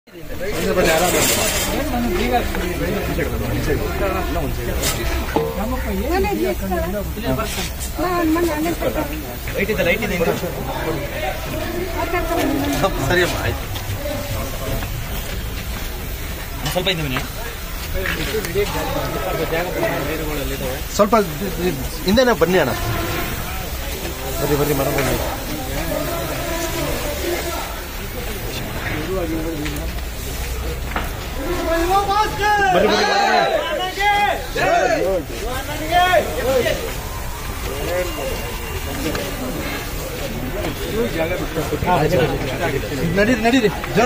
Light ಇದೆ light ಇದೆ ಹಿಂದೆ. ಸರಿ ಅಮ್ಮ ಆಯ್ತು ಒಂದ್ ಸ್ವಲ್ಪ ಹಿಂದೆ ಬನ್ನಿ ಸ್ವಲ್ಪ ಹಿಂದೆನೇ ಬನ್ನಿ ಅಣ್ಣ ಬರ್ರಿ ಬರ್ರಿ ಮರ ಬನ್ನಿ ಬರ್ರಿ ಬರ್ರಿ ನಡೀರಿ ನಡೀರಿ ಜೋರ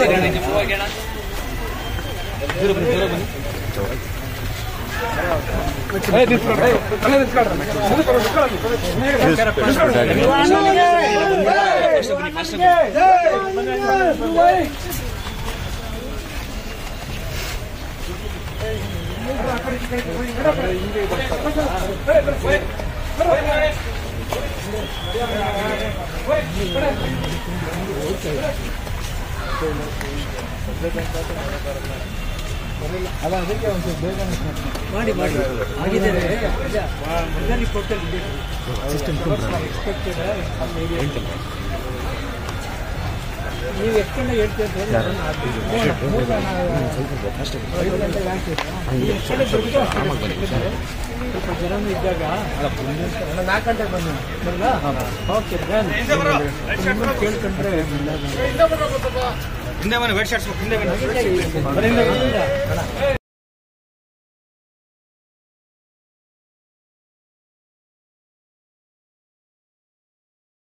ಮಾಡಿ ಮಾಡಿ ಆಗಿದ್ದೇನೆ ಕೊಟ್ಟಲ್ಲಿ ನೀವು ಎಷ್ಟು ಗಂಟೆ ಹೇಳ್ತೀರ ಸ್ವಲ್ಪ ಜನನು ಇದ್ದಾಗ ನಾಲ್ಕು ಗಂಟೆಗೆ ಬಂದು ಓಕೆ ಡನ್ ಕೇಳ್ಕೊಂಡ್ರೆ ಹಿಂದೆ ಬನ್ನಿ ವೈಟ್ ಶರ್ಟ್ಸ್ ಹಿಂದೆ ಬನ್ನಿ ಬನ್ನಿ